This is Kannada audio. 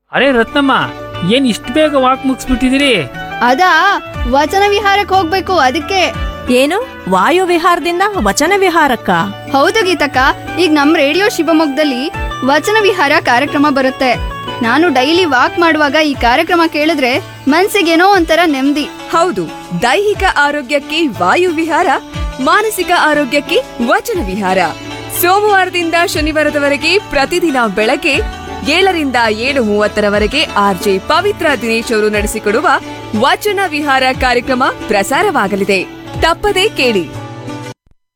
ಅರೆ ರತ್ನಮ್ಮ ಏನ್ ಇಷ್ಟು ಬೇಗ ವಾಕ್ ಮುಗಿಸ್ಬಿಟ್ಟಿದಿರಿ ಅದಾ ವಚನ ವಿಹಾರಕ್ಕೆ ಹೋಗ್ಬೇಕು ಅದಕ್ಕೆ ಏನು ವಾಯು ವಿಹಾರದಿಂದ ವಚನ ವಿಹಾರಕ್ಕ ಹೌದು ಗೀತಕ್ಕ ಈಗ ನಮ್ ರೇಡಿಯೋ ಶಿವಮೊಗ್ಗದಲ್ಲಿ ವಚನ ವಿಹಾರ ಕಾರ್ಯಕ್ರಮ ಬರುತ್ತೆ ನಾನು ಡೈಲಿ ವಾಕ್ ಮಾಡುವಾಗ ಈ ಕಾರ್ಯಕ್ರಮ ಕೇಳಿದ್ರೆ ಮನ್ಸಿಗೇನೋ ಒಂಥರ ನೆಮ್ಮದಿ ಹೌದು ದೈಹಿಕ ಆರೋಗ್ಯಕ್ಕೆ ವಾಯು ವಿಹಾರ ಮಾನಸಿಕ ಆರೋಗ್ಯಕ್ಕೆ ವಚನ ವಿಹಾರ ಸೋಮವಾರದಿಂದ ಶನಿವಾರದವರೆಗೆ ಪ್ರತಿದಿನ ಬೆಳಗ್ಗೆ ಏಳರಿಂದ ಏಳು ಮೂವತ್ತರವರೆಗೆ ಆರ್ಜೆ ಪವಿತ್ರ ದಿನೇಶ್ ಅವರು ನಡೆಸಿಕೊಡುವ ವಚನ ವಿಹಾರ ಕಾರ್ಯಕ್ರಮ ಪ್ರಸಾರವಾಗಲಿದೆ ತಪ್ಪದೇ ಕೇಳಿ